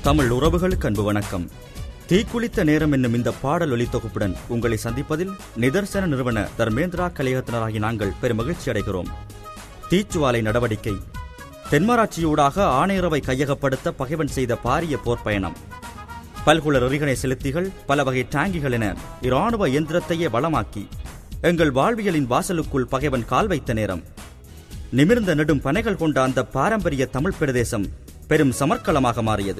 தமிழ் உறவுகளுக்கு அன்பு வணக்கம் தீக்குளித்த நேரம் என்னும் இந்த பாடல் ஒலி தொகுப்புடன் உங்களை சந்திப்பதில் நிதர்சன நிறுவன தர்மேந்திரா கலையகத்தினராகி நாங்கள் பெருமகிழ்ச்சி அடைகிறோம் தீச்சுவாலை நடவடிக்கை தென்மராட்சியூடாக ஆணையரவை கையகப்படுத்த பகைவன் செய்த பாரிய போர் பயணம் பல்குளர் எறிகணை செலுத்திகள் பல வகை டாங்கிகள் என இராணுவ இயந்திரத்தையே வளமாக்கி எங்கள் வாழ்வியலின் வாசலுக்குள் பகைவன் கால் வைத்த நேரம் நிமிர்ந்த நெடும் பனைகள் கொண்ட அந்த பாரம்பரிய தமிழ் பிரதேசம் பெரும் சமர்க்களமாக மாறியது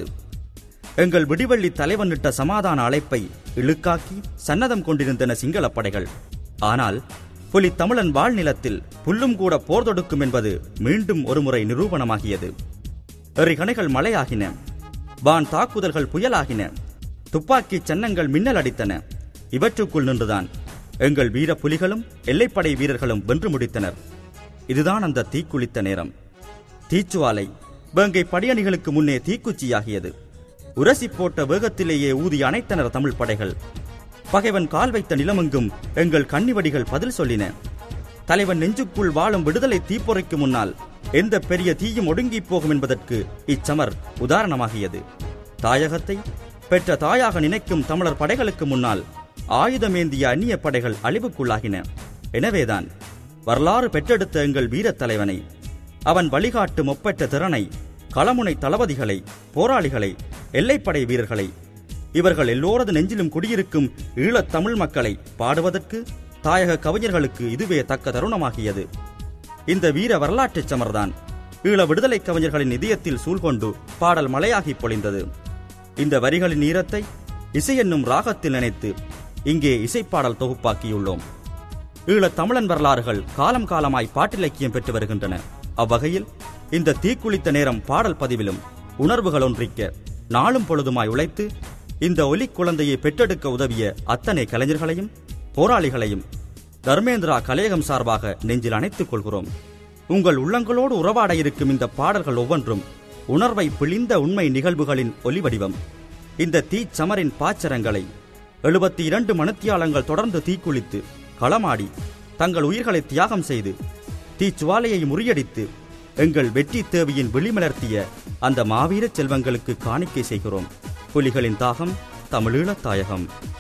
எங்கள் விடிவள்ளி தலைவன் இட்ட சமாதான அழைப்பை இழுக்காக்கி சன்னதம் கொண்டிருந்தன சிங்களப் படைகள் ஆனால் புலி தமிழன் வாழ்நிலத்தில் புல்லும் கூட போர் தொடுக்கும் என்பது மீண்டும் ஒருமுறை நிரூபணமாகியது எறிகணைகள் மழையாகின வான் தாக்குதல்கள் புயலாகின துப்பாக்கி சன்னங்கள் மின்னல் அடித்தன இவற்றுக்குள் நின்றுதான் எங்கள் வீர புலிகளும் எல்லைப்படை வீரர்களும் வென்று முடித்தனர் இதுதான் அந்த தீக்குளித்த நேரம் தீச்சுவாலை வேங்கை படியணிகளுக்கு முன்னே தீக்குச்சியாகியது உரசி போட்ட வேகத்திலேயே ஊதி அணைத்தனர் தமிழ் படைகள் பகைவன் கால் வைத்த நிலமெங்கும் எங்கள் கன்னிவடிகள் பதில் சொல்லின தலைவன் நெஞ்சுக்குள் வாழும் விடுதலை தீப்பொறைக்கு முன்னால் எந்த பெரிய தீயும் ஒடுங்கிப் போகும் என்பதற்கு இச்சமர் உதாரணமாகியது தாயகத்தை பெற்ற தாயாக நினைக்கும் தமிழர் படைகளுக்கு முன்னால் ஆயுதமேந்திய அந்நிய படைகள் அழிவுக்குள்ளாகின எனவேதான் வரலாறு பெற்றெடுத்த எங்கள் வீரத் தலைவனை அவன் வழிகாட்டும் ஒப்பற்ற திறனை களமுனை தளபதிகளை போராளிகளை எல்லைப்படை வீரர்களை இவர்கள் எல்லோரது நெஞ்சிலும் குடியிருக்கும் ஈழத் தமிழ் மக்களை பாடுவதற்கு தாயக கவிஞர்களுக்கு இதுவே தக்க தருணமாகியது இந்த வீர வரலாற்றுச் சமர்தான் ஈழ விடுதலை கவிஞர்களின் இதயத்தில் சூழ்கொண்டு பாடல் மலையாகி பொழிந்தது இந்த வரிகளின் ஈரத்தை இசை என்னும் ராகத்தில் நினைத்து இங்கே இசைப்பாடல் தொகுப்பாக்கியுள்ளோம் ஈழத் தமிழன் வரலாறுகள் காலம் காலமாய் பாட்டிலக்கியம் பெற்று வருகின்றன அவ்வகையில் இந்த தீக்குளித்த நேரம் பாடல் பதிவிலும் உணர்வுகள் ஒன்றிக்க நாளும் பொழுதுமாய் உழைத்து இந்த ஒலி குழந்தையை பெற்றெடுக்க உதவிய அத்தனை கலைஞர்களையும் போராளிகளையும் தர்மேந்திரா கலையகம் சார்பாக நெஞ்சில் அணைத்துக் கொள்கிறோம் உங்கள் உள்ளங்களோடு உறவாட இருக்கும் இந்த பாடல்கள் ஒவ்வொன்றும் உணர்வை பிழிந்த உண்மை நிகழ்வுகளின் ஒலி வடிவம் இந்த தீச்சமரின் பாச்சரங்களை எழுபத்தி இரண்டு மணித்தியாலங்கள் தொடர்ந்து தீக்குளித்து களமாடி தங்கள் உயிர்களை தியாகம் செய்து தீச்சுவாலையை முறியடித்து எங்கள் வெற்றி தேவியின் வெளிமலர்த்திய அந்த மாவீரச் செல்வங்களுக்கு காணிக்கை செய்கிறோம் புலிகளின் தாகம் தமிழீழத் தாயகம்